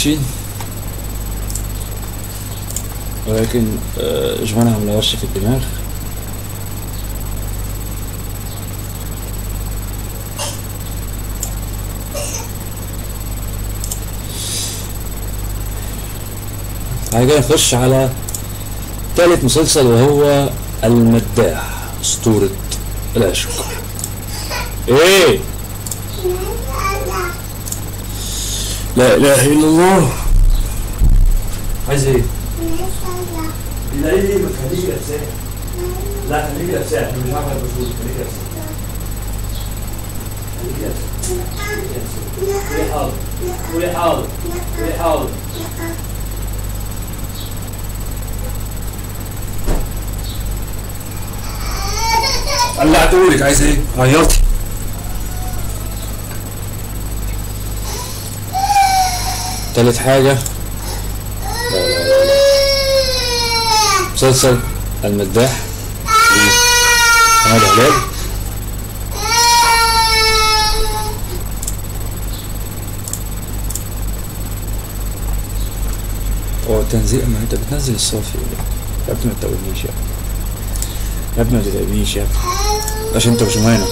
وحشين ولكن آه، جمانة عاملة ورشة في الدماغ بعد كده نخش على تالت مسلسل وهو المداح أسطورة العشق ايه لا اله الا الله عايز ايه؟ لا ليه ليه ما تخليش الأجزاء لا خليك الأجزاء احنا مش هعمل بشوط خليك الأجزاء خليك الأجزاء قولي حاضر قولي حاضر قولي حاضر قلعتهولك عايز ايه؟ عيطي تالت حاجة لا لا لا لا. مسلسل المداح لحماد هلال هو تنزيل ما انت بتنزل الصافي يا ابني ما تتوهنيش يا ابني يا ابني ما تتوهنيش يا ابني عشان انت مش معانا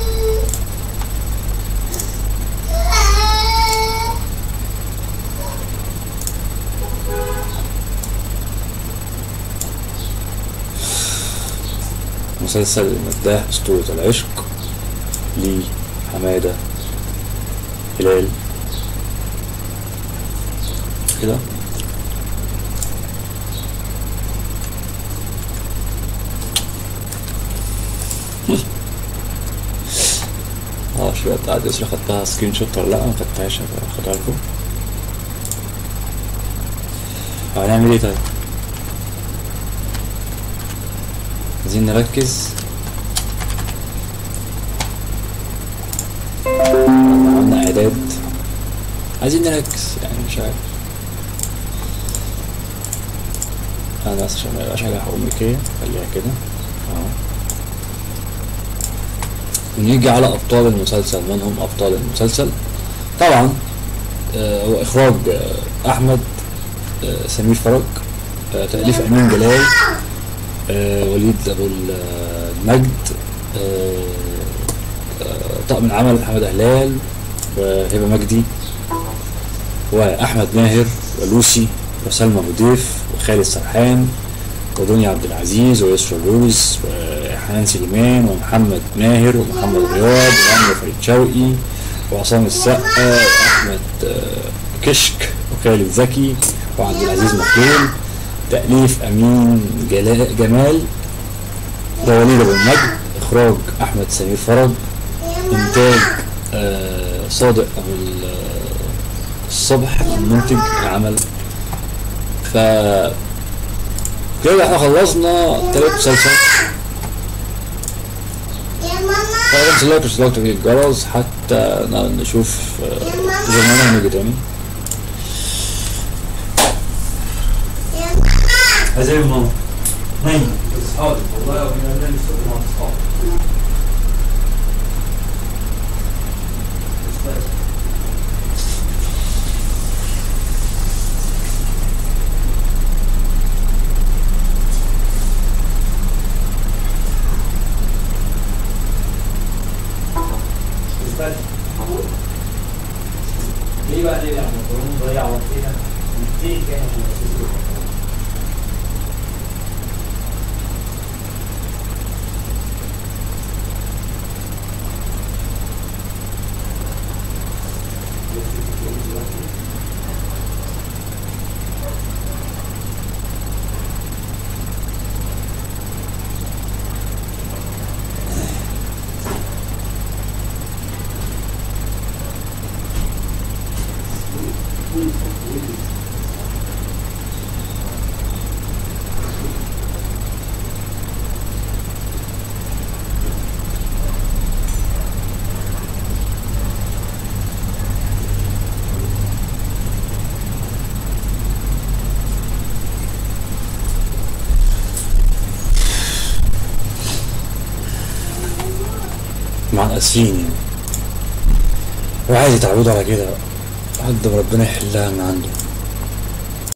مسلسل المداح أسطورة العشق لحمادة هلال كده اه شوية قاعد يسرا خدتها سكرين شوت ولا لا ما خدتهاش هاخدها لكم هنعمل ايه طيب عايزين نركز عملنا اعداد عايزين نركز يعني مش عارف انا بس عشان ما يبقاش حاجة أمريكية خليها كده اهو ونيجي على أبطال المسلسل من هم أبطال المسلسل طبعا آه، هو إخراج آه، أحمد آه، سمير فرج آه، تأليف أمين جلال آه، وليد أبو المجد آه، آه، طاقم العمل محمد هلال وهبة مجدي وأحمد ماهر ولوسي وسلمى أبو ضيف وخالد سرحان ودنيا عبد العزيز ويسرا لوز وحنان سليمان ومحمد ماهر ومحمد رياض وعمرو فريد شوقي وعصام السقا واحمد آه، كشك وخالد زكي وعبد العزيز مخلول تأليف أمين جلا- جمال ووليد أبو المجد إخراج أحمد سمير فرج إنتاج آه، صادق أبو ال- الصبح المنتج العمل ف كده احنا خلصنا تلات مسلسل يا ماما خلاص لايك واشتراك وتفعيل الجرس حتى ن- نشوف آه، زماننا هنيجي تاني يا ماما عايز ايه يا ماما؟ نايمة بس حاضر والله يا ابني انا نايم الصبح مع اصحابي بس بس. بس بس. ليه بقى ليه يعني المكرونه مضيع وقتنا 200 كان عشان اساس مع اسفين يعني وعادي تعودوا على كده لحد ما ربنا يحلها من عنده